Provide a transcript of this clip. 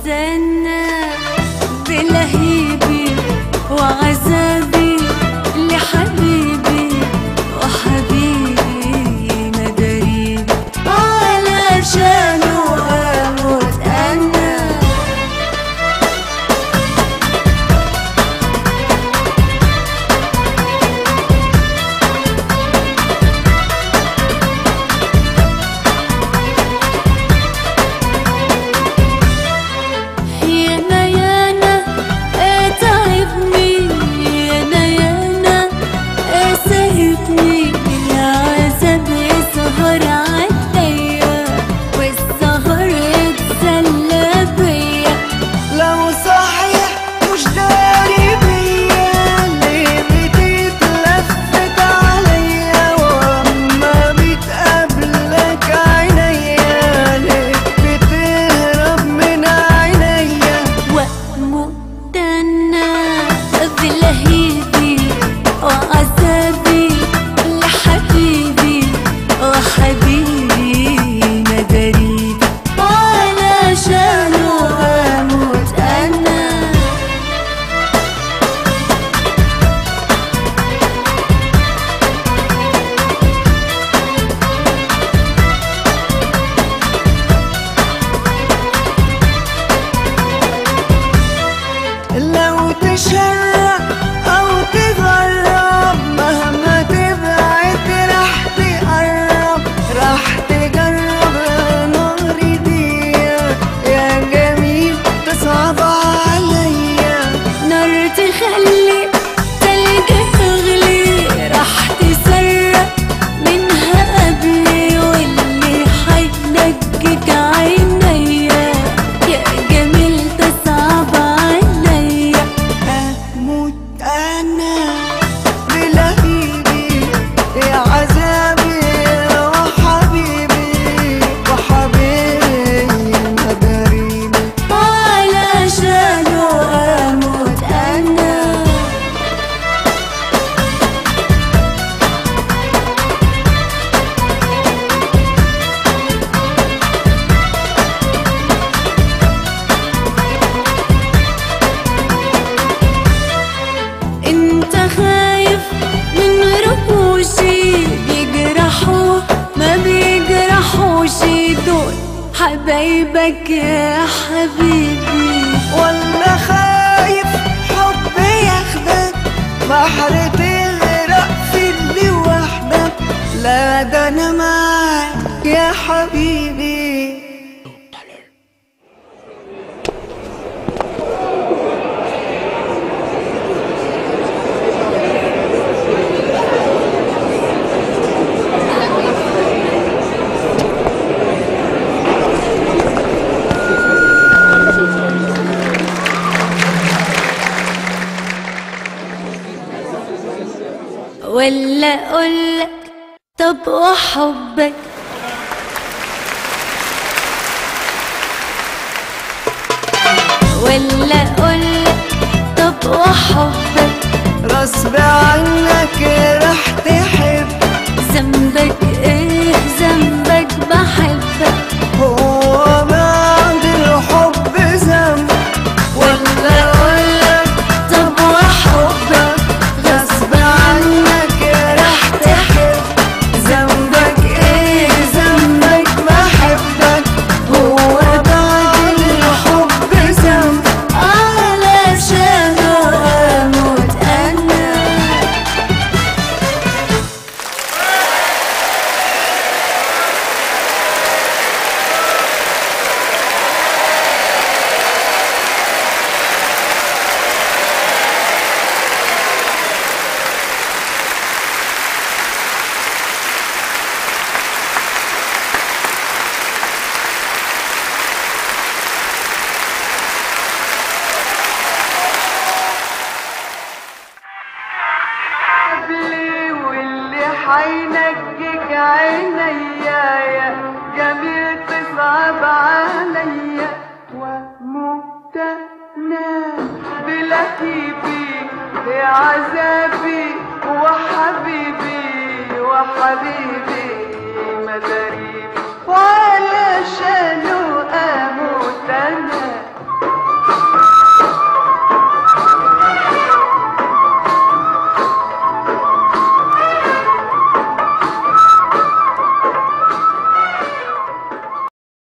مستنى بلهيبي وعذابي لحبيبي وحبيبي مداريبي علشانه اموت انا يانا يانا اتعبني يانا يانا اسهبني العذاب يسهر عليا والسهر يتسلى بيا لو صحيح مش داري بيا ليه بتتلفت عليا واما بتقابلك عينيا ليه بتهرب من عينيا واموت انا بلهيبي وعذابي لحبيبي وحبيبي مداريبي علشانه اموت انا لو تشرق او تغرب مهما تبعد راح تقرب راح تجرب نار دي يا جميل تصعب عليا نار تخلي تلج تغلي راح تسرق منها قبلي واللي حينجك عينيا يا جميل تصعب عليا اموت انا بلهيبي يا عذابي وحبيبي وحبيبي مداريبي علشانه اموت انا انت خايف من رموشي بيجرحوا ما بيجرحوش دول حبايبك يا حبيبي ولا خايف حب ياخدك بحر تغرق في اللي وحدك لا ده انا معاك يا حبيبي ولا اقولك طب وحبك ولا اقولك طب وحبك غصب عنك راح تحب ذنبك